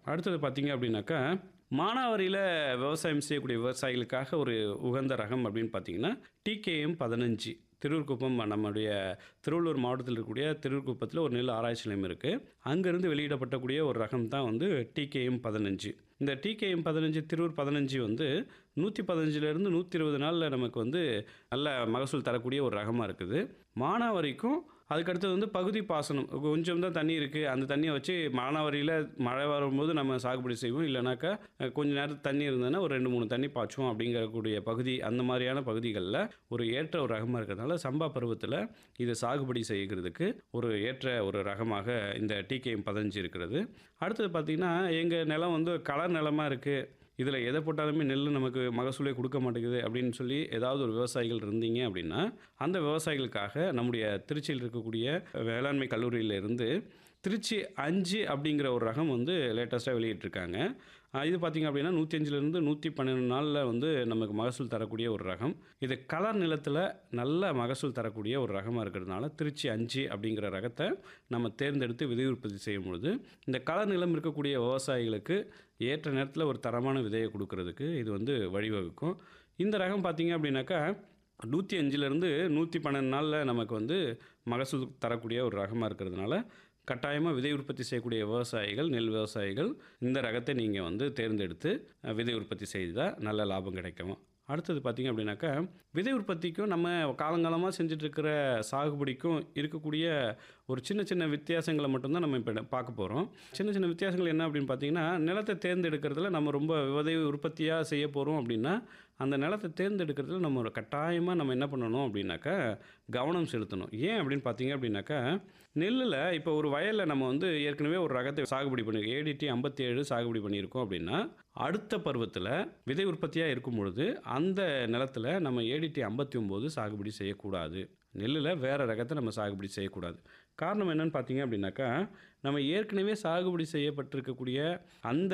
அடுத்தது பார்த்தீங்க அப்படின்னாக்கா மானாவாரியில் விவசாயம் செய்யக்கூடிய விவசாயிகளுக்காக ஒரு உகந்த ரகம் அப்படின்னு பார்த்தீங்கன்னா டிகேஎம் பதினஞ்சு திருவூர்குப்பம் நம்முடைய திருவள்ளூர் மாவட்டத்தில் இருக்கக்கூடிய திருவூர்குப்பத்தில் ஒரு நெல் ஆராய்ச்சி நிலையம் இருக்குது அங்கேருந்து வெளியிடப்பட்டக்கூடிய ஒரு ரகம் தான் வந்து டிகேஎம் பதினஞ்சு இந்த டிகேஎம் பதினஞ்சு திருவூர் பதினஞ்சு வந்து நூற்றி பதினஞ்சுலேருந்து நூற்றி இருபது நாளில் நமக்கு வந்து நல்ல மகசூல் தரக்கூடிய ஒரு ரகமாக இருக்குது மானாவாரிக்கும் அதுக்கடுத்தது வந்து பகுதி பாசனம் கொஞ்சம் தான் தண்ணி இருக்குது அந்த தண்ணியை வச்சு மானாவாரியில் மழை வரும்போது நம்ம சாகுபடி செய்வோம் இல்லைனாக்கா அஹ், கொஞ்ச நேரம் தண்ணி இருந்ததுன்னா ஒரு ரெண்டு மூணு தண்ணி பாய்ச்சுவோம் அப்படிங்கக்கூடிய பகுதி அந்த மாதிரியான பகுதிகளில் ஒரு ஏற்ற ஒரு ரகமாக இருக்கிறதுனால சம்பா பருவத்தில் இது சாகுபடி செய்கிறதுக்கு ஒரு ஏற்ற ஒரு ரகமாக இந்த டிகேஎம் பதினஞ்சு இருக்கிறது அடுத்தது பார்த்திங்கன்னா எங்கள் நிலம் வந்து கலர் நிலமாக இருக்குது இதில் எதை போட்டாலுமே நெல் நமக்கு மகசூலே கொடுக்க மாட்டேங்குது அப்படின்னு சொல்லி ஏதாவது ஒரு விவசாயிகள் இருந்தீங்க அப்படின்னா அந்த விவசாயிகளுக்காக நம்முடைய திருச்சியில் இருக்கக்கூடிய வேளாண்மை கல்லூரியில இருந்து திருச்சி அஞ்சு அப்படிங்கிற ஒரு ரகம் வந்து லேட்டஸ்ட்டாக வெளியிட்டிருக்காங்க அஹ் இது பார்த்திங்க அப்படின்னா நூற்றி அஞ்சுலேருந்து நூற்றி பன்னெண்டு நாளில் வந்து நமக்கு மகசூல் தரக்கூடிய ஒரு ரகம் இது கலர் நிலத்தில் நல்ல மகசூல் தரக்கூடிய ஒரு ரகமாக இருக்கிறதுனால திருச்சி அஞ்சு அப்படிங்கிற ரகத்தை நம்ம தேர்ந்தெடுத்து விதை உற்பத்தி செய்யும் பொழுது இந்த கலர் நிலம் இருக்கக்கூடிய விவசாயிகளுக்கு ஏற்ற நேரத்தில் ஒரு தரமான விதையை கொடுக்கறதுக்கு இது வந்து வழிவகுக்கும் இந்த ரகம் பார்த்திங்க அப்படின்னாக்கா நூற்றி அஞ்சுலேருந்து நூற்றி பன்னெண்டு நாளில் நமக்கு வந்து மகசூல் தரக்கூடிய ஒரு ரகமாக இருக்கிறதுனால கட்டாயமாக விதை உற்பத்தி செய்யக்கூடிய விவசாயிகள் நெல் விவசாயிகள் இந்த ரகத்தை நீங்கள் வந்து தேர்ந்தெடுத்து அஹ், விதை உற்பத்தி செய்தால் நல்ல லாபம் கிடைக்கும் அடுத்தது பார்த்திங்க அப்படின்னாக்கா விதை உற்பத்திக்கும் நம்ம காலங்காலமாக செஞ்சிட்ருக்கிற சாகுபடிக்கும் இருக்கக்கூடிய ஒரு சின்ன சின்ன வித்தியாசங்களை மட்டும்தான் நம்ம இப்போ பார்க்க போகிறோம் சின்ன சின்ன வித்தியாசங்கள் என்ன அப்படின்னு பார்த்தீங்கன்னா நிலத்தை தேர்ந்தெடுக்கிறதுல நம்ம ரொம்ப விதை உற்பத்தியாக செய்ய போகிறோம் அப்படின்னா அந்த நிலத்தை தேர்ந்தெடுக்கிறதுல நம்ம ஒரு கட்டாயமாக நம்ம என்ன பண்ணணும் அப்படின்னாக்கா கவனம் செலுத்தணும் ஏன் அப்படின்னு பார்த்தீங்க அப்படின்னாக்கா நெல்லில் இப்போ ஒரு வயலில் நம்ம வந்து ஏற்கனவே ஒரு ரகத்தை சாகுபடி பண்ணியிருக்கோம் ஏடிடி ஐம்பத்தி ஏழு சாகுபடி பண்ணியிருக்கோம் அப்படின்னா அடுத்த பருவத்தில் விதை உற்பத்தியாக இருக்கும் பொழுது அந்த நிலத்தில் நம்ம ஏடிடி ஐம்பத்தி ஒம்பது சாகுபடி செய்யக்கூடாது நெல்லில் வேறு ரகத்தை நம்ம சாகுபடி செய்யக்கூடாது காரணம் என்னன்னு பார்த்தீங்க அப்படின்னாக்கா நம்ம ஏற்கனவே சாகுபடி செய்யப்பட்டிருக்கக்கூடிய அந்த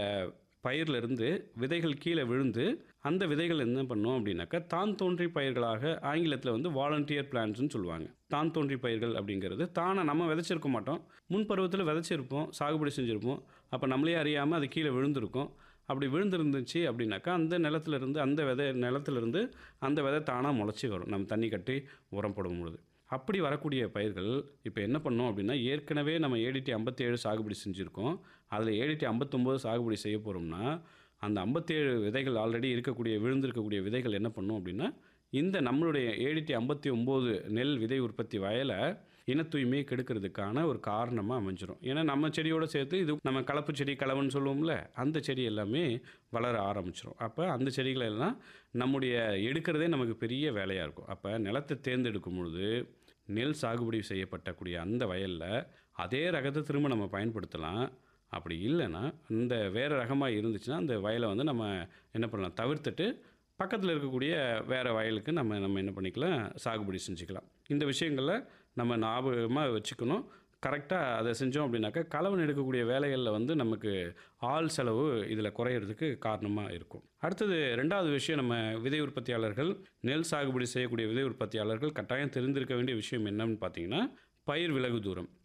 பயிர்ல இருந்து விதைகள் கீழே விழுந்து அந்த விதைகள் என்ன பண்ணோம் அப்படின்னாக்கா தான் தோன்றி பயிர்களாக ஆங்கிலத்தில் வந்து வாலண்டியர் பிளான்ட்ஸ்னு சொல்லுவாங்க தான் தோன்றி பயிர்கள் அப்படிங்கிறது தானே நம்ம விதைச்சிருக்க மாட்டோம் முன் பருவத்தில் விதைச்சிருப்போம் சாகுபடி செஞ்சுருப்போம் அப்போ நம்மளே அறியாமல் அது கீழே விழுந்திருக்கும் அப்படி விழுந்திருந்துச்சு அப்படின்னாக்கா அந்த நிலத்துல இருந்து அந்த விதை நிலத்துலேருந்து அந்த விதை தானாக முளைச்சி வரும் நம்ம தண்ணி கட்டி உரம் போடும் பொழுது அப்படி வரக்கூடிய பயிர்கள் இப்போ என்ன பண்ணோம் அப்படின்னா ஏற்கனவே நம்ம ஏடிடி ஐம்பத்தேழு சாகுபடி செஞ்சுருக்கோம் அதில் ஏடிடி ஐம்பத்தொம்போது சாகுபடி செய்ய போகிறோம்னா அந்த ஐம்பத்தேழு விதைகள் ஆல்ரெடி இருக்கக்கூடிய விழுந்திருக்கக்கூடிய விதைகள் என்ன பண்ணும் அப்படின்னா இந்த நம்மளுடைய ஏடிடி ஐம்பத்தி ஒம்பது நெல் விதை உற்பத்தி வயலை இன தூய்மையை கெடுக்கிறதுக்கான ஒரு காரணமாக அமைஞ்சிரும் ஏன்னா நம்ம செடியோடு சேர்த்து இது நம்ம கலப்பு செடி கலவன்னு சொல்லுவோம்ல அந்த செடி எல்லாமே வளர ஆரம்பிச்சிரும் அப்போ அந்த செடிகளை எல்லாம் நம்முடைய எடுக்கிறதே நமக்கு பெரிய வேலையாக இருக்கும் அப்போ நிலத்தை தேர்ந்தெடுக்கும் பொழுது நெல் சாகுபடி செய்யப்பட்டக்கூடிய அந்த வயலில் அதே ரகத்தை திரும்ப நம்ம பயன்படுத்தலாம் அப்படி இல்லைன்னா இந்த வேறு ரகமாக இருந்துச்சுன்னா அந்த வயலை வந்து நம்ம என்ன பண்ணலாம் தவிர்த்துட்டு பக்கத்தில் இருக்கக்கூடிய வேறு வயலுக்கு நம்ம நம்ம என்ன பண்ணிக்கலாம் சாகுபடி செஞ்சுக்கலாம் இந்த விஷயங்களை நம்ம ஞாபகமாக வச்சுக்கணும் கரெக்டாக அதை செஞ்சோம் அப்படின்னாக்கா கலவன் எடுக்கக்கூடிய வேலைகளில் வந்து நமக்கு ஆள் செலவு இதில் குறையிறதுக்கு காரணமாக இருக்கும் அடுத்தது ரெண்டாவது விஷயம் நம்ம விதை உற்பத்தியாளர்கள் நெல் சாகுபடி செய்யக்கூடிய விதை உற்பத்தியாளர்கள் கட்டாயம் தெரிந்திருக்க வேண்டிய விஷயம் என்னன்னு பார்த்தீங்கன்னா பயிர் விலகு தூரம்